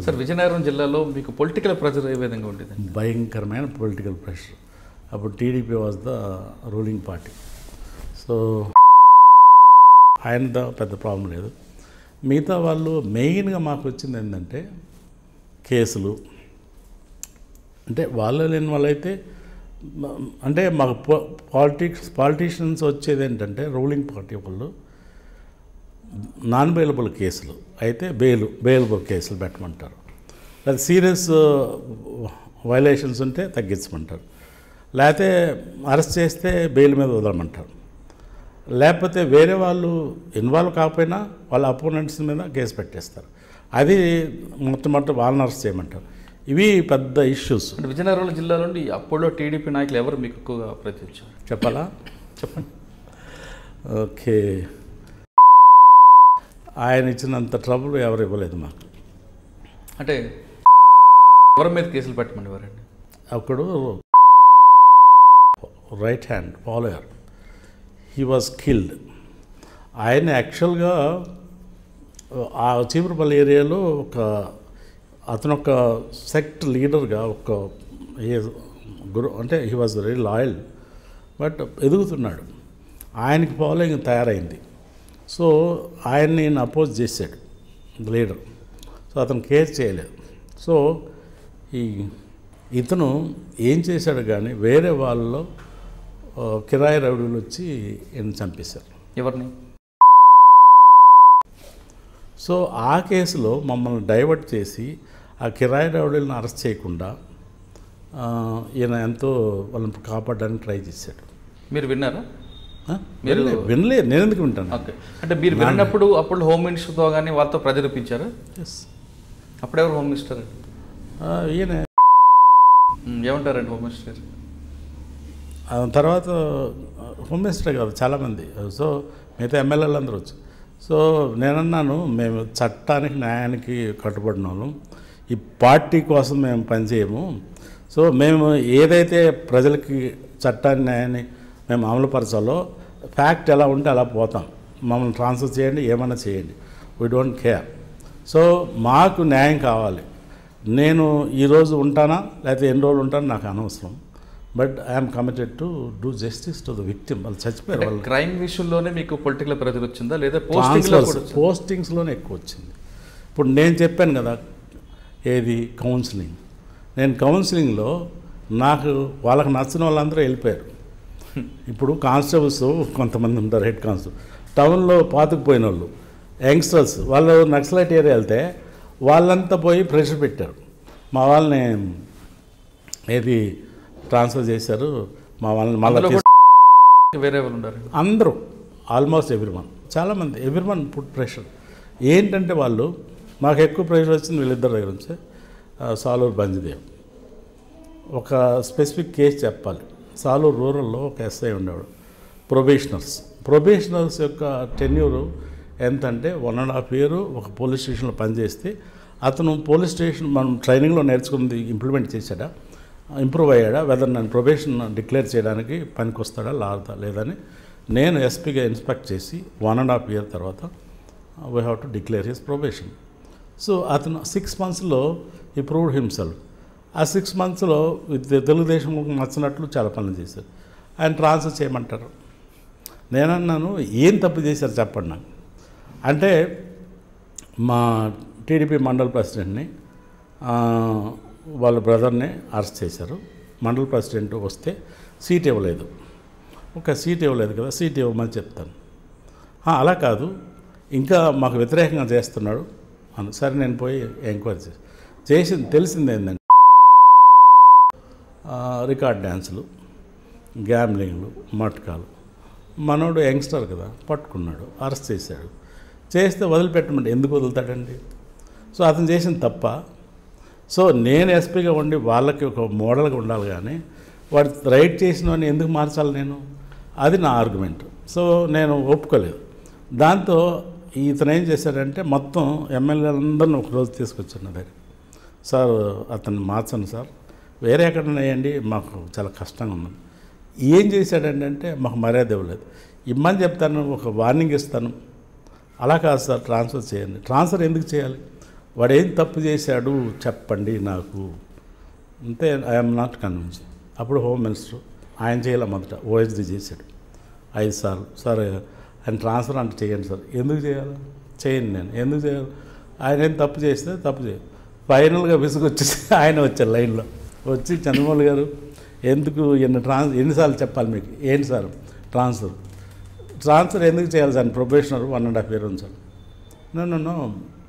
Sir Vizianagaram జిల్లాలో మీకు political pressure ఏ విధంగా ఉండేది భయంకరమైన పొలిటికల్ ప్రెషర్ అప్పుడు TDP was the ruling party so ఆయనతో పెద్ద ప్రాబ్లం లేదు మిగతా వాళ్ళు మెయిన్గా మాకు వచ్చింది ఏంటంటే కేసులు అంటే వాళ్ళు లేని వాళ్ళైతే మ- అంటే మాకు పాలిటిక్స్ పాలిటీషియన్స్ వచ్చేది ఏంటంటే రూలింగ్ పార్టీ వాళ్ళు నాన్ బెయిలబుల్ కేసులు అయితే బెయిల్ బెయిలబుల్ కేసులు పెట్టమంటారు అది సీరియస్ వైలేషన్స్ ఉంటే తగ్గించమంటారు లేకపోతే అరెస్ట్ చేస్తే బెయిల్ మీద వదలమంటారు లేకపోతే వేరే వాళ్ళు ఇన్వాల్వ్ కాకపోయినా వాళ్ళ అపోనెంట్స్ మీద కేసు పెట్టేస్తారు అది మొట్టమొదటి వాళ్ళని అరెస్ట్ చేయమంటారు ఇవి పెద్ద ఇష్యూస్ అంటే విజయనగరం జిల్లా నుండి అప్పుడులో టీడీపీ నాయకులు ఎవరు మీకు ఎక్కువగా ప్రతించారు చెప్పాలా చెప్పండి ఓకే ఆయన ఇచ్చినంత ట్రబుల్ ఎవరు ఇవ్వలేదు మాకు అంటే ఎవరి మీద కేసులు పెట్టమని వారండి అప్పుడు right hand follower he was killed ఆయన యాక్చువల్గా ఆ చీపురపల్లి ఏరియాలో ఒక అతను ఒక సెక్ట్ లీడర్గా ఒక ఏ- గురు అంటే he was very loyal but ఎదుగుతున్నాడు ఆయనకి ఫాలోయింగ్ తయారైంది సో ఆయన్ని అపోజ్ చేశాడు లీడర్ సో అతను కేర్ చేయలేదు సో ఈ ఇతను ఏం చేశాడు కానీ వేరే వాళ్ళలో ఆ, కిరాయి రౌడీలు వచ్చి ఈయన చంపేశారు ఎవరిని సో ఆ కేసులో మమ్మల్ని డైవర్ట్ చేసి ఆ కిరాయి రౌడీలను అరెస్ట్ చేయకుండా ఆ, ఈయన ఎంతో వాళ్ళని కాపాడడానికి ట్రై చేశాడు మీరు విన్నారా ఆ? మీరు- వినలే- వినలేదు నేను ఎందుకు వింటాను ఓకే అంటే మీరు విన్నప్పుడు అప్పుడు హోమ్ మినిస్టర్తో కానీ వాళ్ళతో ప్రెజరిపించారా ఎస్ అప్పుడెవరు హోమ్ మినిస్టర్ అండి ఈయన ఉమ్, ఏమంటారండి హోమ్ మినిస్టర్ ఆ తర్వాత హోమ్ మినిస్టర్ కాదు చాలామంది సో మిగతా ఎమ్మెల్యేలు అందరూ వచ్చి సో నేనన్నాను మేము చట్టానికి న్యాయానికి కట్టుబడిన వాళ్ళం ఈ పార్టీ కోసం మేము పనిచేయము సో మేము ఏదైతే ప్రజలకి చట్టాన్ని న్యాయాన్ని మేము అమలుపరచాలో ఫ్యాక్ట్ ఎలా ఉంటే అలా పోతాం మమ్మల్ని ట్రాన్స్ఫర్ చేయండి ఏమైనా చేయండి వీ డోంట్ కేర్ సో మాకు న్యాయం కావాలి నేను ఈరోజు ఉంటానా లేకపోతే ఎన్ని రోజులు ఉంటానో నాకు అనవసరం but I'm committed to do justice to the victim వాళ్ళు చచ్చిపోయారు వాళ్ళు క్రైమ్ విషయంలోనే మీకు పొలిటికల్ ప్రెజర్ వచ్చిందా లేదా పోస్టింగ్ లో ట్రాన్స్ఫర్స్ కూడా వచ్చిందా? పోస్టింగ్స్లోనే ఎక్కువ వచ్చింది ఇప్పుడు నేను చెప్పాను కదా ఏది కౌన్సిలింగ్ నేను కౌన్సిలింగ్లో నాకు వాళ్ళకి నచ్చిన వాళ్ళందరూ వెళ్ళిపోయారు ఇప్పుడు కానిస్టేబుల్స్ కొంతమంది ఉంటారు హెడ్ కానిస్టేబుల్ టౌన్లో పాతుకుపోయిన వాళ్ళు యంగ్స్టర్స్ వాళ్ళు నక్సలైట్ ఏరియా వెళ్తే వాళ్ళంతా పోయి ప్రెషర్ పెట్టారు మా వాళ్ళని ఏది ట్రాన్స్ఫర్ చేశారు మా వాళ్ళని అందులో మళ్ళీ కూడా వేరే వాళ్ళు ఉన్నారు అందరూ ఆల్మోస్ట్ ఎవ్రీ వన్ చాలామంది ఎవ్రీ వన్ పుట్ ప్రెషర్ ఏంటంటే వాళ్ళు మాకు ఎక్కువ ప్రెషర్ వచ్చింది వీళ్ళిద్దరి దగ్గర నుంచి ఆ, సాలూరు బంజిదేవ్ ఒక స్పెసిఫిక్ కేసు చెప్పాలి సాలూరు రూరల్లో ఒక ఎస్ఐ ఉండేవాడు ప్రొబేషనర్స్ ప్రొబేషనర్స్ యొక్క టెన్యూరు ఎంత అంటే వన్ అండ్ హాఫ్ ఇయర్ ఒక పోలీస్ స్టేషన్లో పనిచేస్తే అతను పోలీస్ స్టేషన్ మనం ట్రైనింగ్లో నేర్చుకుంది ఇంప్లిమెంట్ చేశాడా ఇంప్రూవ్ అయ్యాడా వెదర్ నన్ను ప్రొబేషన్ డిక్లేర్ చేయడానికి పనికి వస్తాడా లాదా లేదని నేను ఎస్పీగా ఇన్స్పెక్ట్ చేసి వన్ అండ్ హాఫ్ ఇయర్ తర్వాత we have to declare his probation so అతను సిక్స్ మంత్స్లో ఈ ప్రూవ్డ్ హిమ్సెల్ఫ్ ఆ సిక్స్ మంత్స్లో తెలుగుదేశం నచ్చినట్లు చాలా పనులు చేశారు ఆయన ట్రాన్స్ఫర్ చేయమంటారు నేనన్నాను ఏం తప్పు చేశారు చెప్పండి నాకు అంటే మా టీడీపీ మండల్ ప్రెసిడెంట్ని ఆ, వాళ్ళ బ్రదర్ని అరెస్ట్ చేశారు మండల్ ప్రెసిడెంట్ వస్తే సీట్ ఇవ్వలేదు ఒక సీట్ ఇవ్వలేదు కదా సీట్ ఇవ్వమని చెప్తాను "ఆ, అలా కాదు ఇంకా మాకు వ్యతిరేకంగా చేస్తున్నాడు అని సరే నేను పోయి ఎంక్వైరీ చేసి చేసింది తెలిసింది ఏంటంటే ఆ, రికార్డ్ డ్యాన్సులు గ్యామ్లింగ్లు మట్కాలు మనోడు యంగ్స్టర్ కదా పట్టుకున్నాడు అరెస్ట్ చేశాడు చేస్తే వదిలిపెట్టమంటే ఎందుకు వదులుతాడండి సో అతను చేసిన తప్ప సో నేను ఎస్పీగా ఉండి వాళ్ళకి ఒక మోడల్గా ఉండాలి కానీ వాడు రైట్ చేసిన వాడిని ఎందుకు మార్చాలి నేను అది నా ఆర్గ్యుమెంట్ సో నేను ఒప్పుకోలేదు దాంతో ఇతను ఏం చేశాడంటే మొత్తం ఎమ్మెల్యేలందరిని ఒకరోజు తీసుకొచ్చాను నా దగ్గర సార్ అతన్ని మార్చండి సార్ వేరే ఎక్కడైనా వేయండి మాకు చాలా కష్టంగా ఉంది ఏం చేశాడంటే అంటే మాకు మర్యాద ఇవ్వలేదు ఇమ్మని చెప్తాను ఒక వార్నింగ్ ఇస్తాను అలా కాదు సార్ ట్రాన్స్ఫర్ చేయండి ట్రాన్స్ఫర్ ఎందుకు చేయాలి వాడు ఏం తప్పు చేశాడు చెప్పండి నాకు అంతే ఐఎమ్ నాట్ కన్విన్స్ అప్పుడు హోమ్ మినిస్టర్ ఆయన చేయాల మొదట ఓఎస్డీ చేశాడు ఐదు సార్లు సార్ ఆయన ట్రాన్స్ఫర్ అంటే చేయండి సార్ ఎందుకు చేయాలి చేయండి నేను ఎందుకు చేయాలి ఆయన ఏం తప్పు చేస్తే తప్పు చేయాలి ఫైనల్గా విసుగు వచ్చేసి ఆయన వచ్చారు లైన్లో వచ్చి చంద్రమౌళి గారు ఎందుకు ఎన్ని ట్రాన్స్ ఎన్నిసార్లు చెప్పాలి మీకు ఏంటి సార్ ట్రాన్స్ఫర్ ట్రాన్స్ఫర్ ఎందుకు చేయాలి sir professional one and half year ఉంది సార్ నో నో నో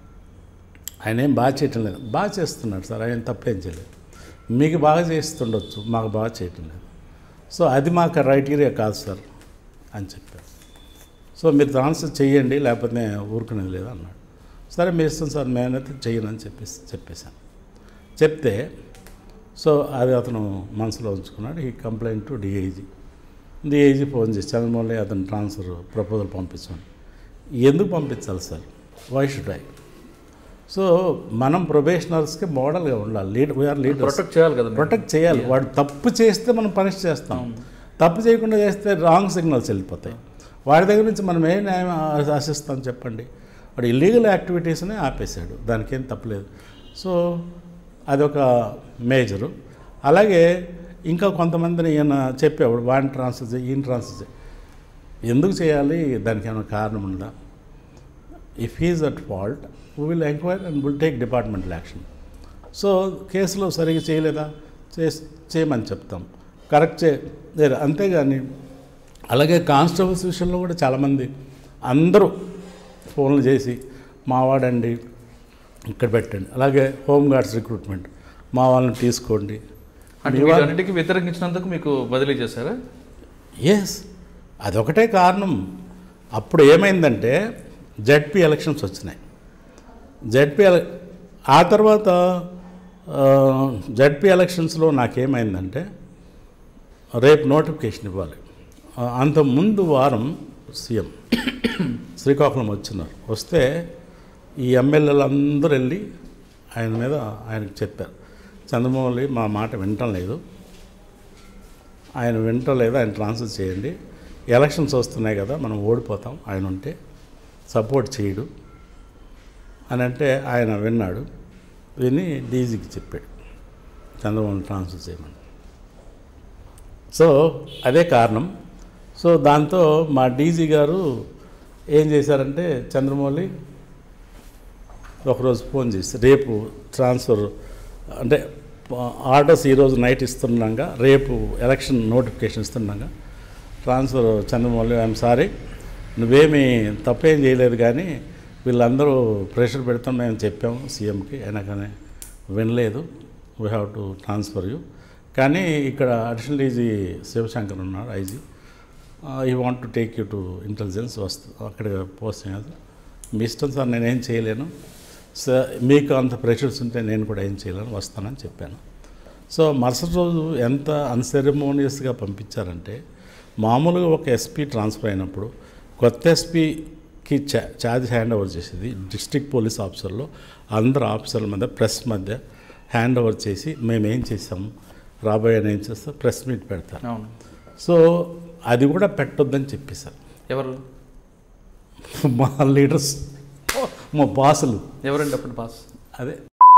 ఆయన ఏం బాగా చేయటం లేదు బాగా చేస్తున్నాడు సార్ ఆయన తప్పేం చేయలేదు మీకు బాగా చేస్తుండొచ్చు మాకు బాగా చేయటం లేదు సో అది మా క్రైటీరియా కాదు సార్ అని చెప్పారు సో మీరు ట్రాన్స్ఫర్ చేయండి లేకపోతే నేను ఊరుకునేది లేదు అన్నాడు సరే మీ ఇష్టం సార్ నేనైతే చెయ్యను అని చెప్పేసి చెప్పేశాను చెప్తే సో అది అతను మనసులో ఉంచుకున్నాడు ఈ complaint to DIG DIG phone చేసి చంద్రమౌళి అతను ట్రాన్స్ఫర్ ప్రపోజల్ పంపించండి ఎందుకు పంపించాలి sir why should I so మనం ప్రొబేషనర్స్కి మోడల్గా ఉండాలి లీడ్ వీఆర్ లీడర్స్ ప్రొటెక్ట్ చేయాలి కదా మీరు. ప్రొటెక్ట్ చేయాలి వాడు తప్పు చేస్తే మనం పనిష్ చేస్తాం తప్పు చేయకుండా చేస్తే రాంగ్ సిగ్నల్స్ వెళ్ళిపోతాయి వాడి దగ్గర నుంచి మనం ఏ న్యాయం ఆ- ఆశిస్తాం చెప్పండి వాడు ఇల్లీగల్ యాక్టివిటీస్నే ఆపేశాడు దానికి ఏం తప్పలేదు సో అదొక మేజరు అలాగే ఇంకా కొంతమందిని ఈయన చెప్పేవాడు వాడిని ట్రాన్స్ఫర్ చేయి ఈయన ట్రాన్స్ఫర్ చేయి ఎందుకు చేయాలి దానికి ఏమైనా కారణం ఉందా if he's at fault we will enquire and will take departmental action so కేసులో సరిగ్గా చేయలేదా చేస్ చేయమని చెప్తాం కరెక్ట్ చే లేదు అంతేగాని అలాగే కానిస్టేబుల్స్ విషయంలో కూడా చాలామంది అందరూ ఫోన్లు చేసి మావాడండి ఇక్కడ పెట్టండి అలాగే హోమ్ గార్డ్స్ రిక్రూట్మెంట్ మా వాళ్ళని తీసుకోండి అంటే మీ వాళ్ళ- వీటన్నిటికీ వ్యతిరేకించినందుకు మీకు బదిలీ చేశారా ఎస్ అదొకటే కారణం అప్పుడు ఏమైందంటే జడ్పీ ఎలక్షన్స్ వచ్చినాయి జడ్పీ ఎల ఆ తర్వాత జడ్పీ ఎలక్షన్స్లో నాకేమైందంటే రేపు నోటిఫికేషన్ ఇవ్వాలి ఆ, అంత ముందు వారం సీఎం శ్రీకాకుళం వచ్చినారు వస్తే ఈ ఎమ్మెల్యేలు అందరూ వెళ్ళి ఆయన మీద ఆయనకు చెప్పారు చంద్రమౌళి మా మాట వినటం లేదు ఆయన వింటలేదు ఆయన ట్రాన్స్ఫర్ చేయండి ఎలక్షన్స్ వస్తున్నాయి కదా మనం ఓడిపోతాం ఆయన ఉంటే సపోర్ట్ చేయడు అని అంటే ఆయన విన్నాడు విని డీజీకి చెప్పాడు చంద్రబాబు ట్రాన్స్ఫర్ చేయమని సో అదే కారణం సో దాంతో మా డీజీ గారు ఏం చేశారంటే చంద్రమౌళి ఒకరోజు ఫోన్ చేసి రేపు ట్రాన్స్ఫర్ అంటే ఆర్డర్స్ ఈరోజు నైట్ ఇస్తుండగా రేపు ఎలక్షన్ నోటిఫికేషన్ ఇస్తుండగా ట్రాన్స్ఫర్ చంద్రమౌళి ఐఎమ్ సారీ నువ్వేమీ తప్పేం చేయలేదు కానీ వీళ్ళందరూ ప్రెషర్ పెడతాం మేము చెప్పాము సీఎంకి అయినా కానీ వినలేదు we have to transfer you కానీ ఇక్కడ అడిషనల్ ఈజీ శివశంకర్ ఉన్నాడు IG he want to take you to intelligence వస్తు అక్కడ పోస్టింగ్ అది మీ ఇష్టం సార్ నేనేం చేయలేను సార్ మీకు అంత ప్రెషర్స్ ఉంటే నేను కూడా ఏం చేయలేను వస్తానని చెప్పాను సో మరుసటి రోజు ఎంత అన్సెరమోనియస్గా పంపించారంటే మామూలుగా ఒక ఎస్పీ ట్రాన్స్ఫర్ అయినప్పుడు కొత్త ఎస్పీకి చా ఛార్జ్ హ్యాండ్ ఓవర్ చేసేది డిస్ట్రిక్ట్ పోలీస్ ఆఫీసర్లో అందరు ఆఫీసర్ల మధ్య ప్రెస్ మధ్య హ్యాండ్ ఓవర్ చేసి మేము ఏం చేసాము రాబోయే ఏం చేస్తాం ప్రెస్ మీట్ పెడతారు అవును సో అది కూడా పెట్టొద్దని చెప్పేశారు ఎవరు మా లీడర్స్ మా బాసులు ఎవరండి అప్పుడు బాస్ అదే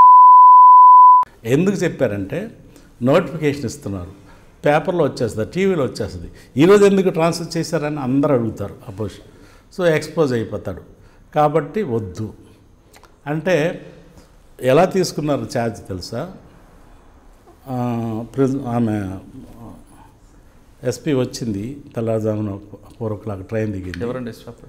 ఎందుకు చెప్పారంటే నోటిఫికేషన్ ఇస్తున్నారు పేపర్లో వచ్చేస్తుంది టీవీలో వచ్చేస్తుంది ఈరోజు ఎందుకు ట్రాన్స్ఫర్ చేశారని అందరూ అడుగుతారు అపోజిషన్ సో ఎక్స్పోజ్ అయిపోతాడు కాబట్టి వద్దు అంటే ఎలా తీసుకున్నారు ఛార్జ్ తెలుసా ఆ, ప్రిన్- ఆమె ఎస్పీ వచ్చింది తెల్లవారుజామున ఫోర్ ఓ క్లాక్ ట్రైన్ దిగింది ఎవరండి అప్పుడు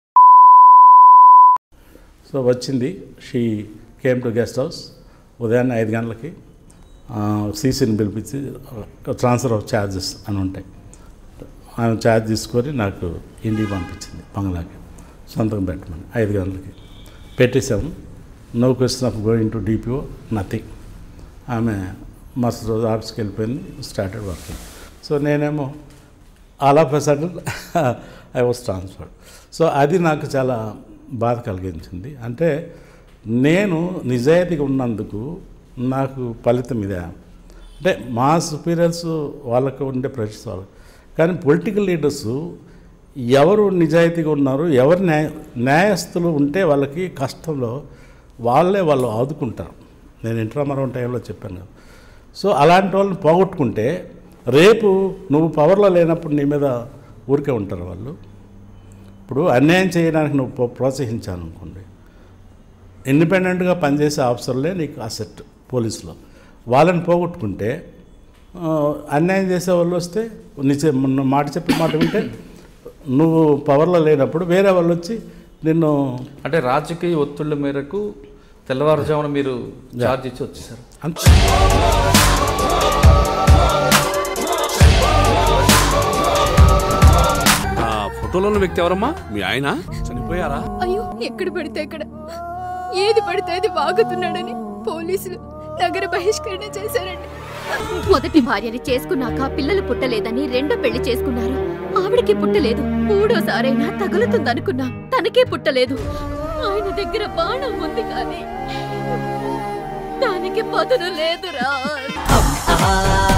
సో వచ్చింది she came to guest house ఉదయాన్నే ఐదు గంటలకి సీసీని పిలిపించి ట్రాన్స్ఫర్ ఆఫ్ ఛార్జెస్ అని ఉంటాయి ఆమె ఛార్జ్ తీసుకొని నాకు ఇంటికి పంపించింది బంగ్లాకి సొంతం పెట్టమని ఐదు గంటలకి పెట్టేశాము no question of going to DPO nothing ఆమె మస్తు రోజు ఆఫీస్కి వెళ్ళిపోయింది స్టార్టెడ్ వర్కింగ్ సో నేనేమో all of a sudden I was transferred so అది నాకు చాలా బాధ కలిగించింది అంటే నేను నిజాయితీగా ఉన్నందుకు నాకు ఫలితం ఇదే అంటే మా సుపీరియర్స్ వాళ్ళకు ఉండే ప్రెషర్స్ వాళ్ళకి కానీ పొలిటికల్ లీడర్స్ ఎవరు నిజాయితీగా ఉన్నారు ఎవరు న్యాయ న్యాయస్తులు ఉంటే వాళ్ళకి కష్టంలో వాళ్ళే వాళ్ళు ఆదుకుంటారు నేను ఇంట్రామరం టైంలో చెప్పాను కదా సో అలాంటి వాళ్ళని పోగొట్టుకుంటే రేపు నువ్వు పవర్లో లేనప్పుడు నీ మీద ఊరికే ఉంటారు వాళ్ళు ఇప్పుడు అన్యాయం చేయడానికి నువ్వు ప్రో- ప్రోత్సహించాను అనుకోండి ఇండిపెండెంట్గా పనిచేసే ఆఫీసర్లే నీకు అసెట్ పోలీసులో వాళ్ళని పోగొట్టుకుంటే ఆ, అన్యాయం చేసే వాళ్ళు వస్తే నిజ మొన్న మాట చెప్పిన మాట వింటే నువ్వు పవర్లో లేనప్పుడు వేరే వాళ్ళు వచ్చి నిన్ను అంటే రాజకీయ ఒత్తిళ్ల మేరకు తెల్లవారుజామున మీరు ఛార్జ్ ఇచ్చి వచ్చేసారు అంత ఆ ఫోటోలో ఉన్న వ్యక్తి ఎవరమ్మా మీ ఆయన చనిపోయారా అయ్యో ఎక్కడ పడితే అక్కడ ఏది పడితే అది వాగుతున్నాడని పోలీసులు నగర బహిష్కరణ చేశారండి మొదటి భార్యని చేసుకున్నాక పిల్లలు పుట్టలేదని రెండో పెళ్లి చేసుకున్నారు ఆవిడకి పుట్టలేదు మూడోసారైనా తగులుతుందనుకున్నాం తనకే పుట్టలేదు ఆయన దగ్గర బాణం ఉంది కానీ దానికి పదును లేదురా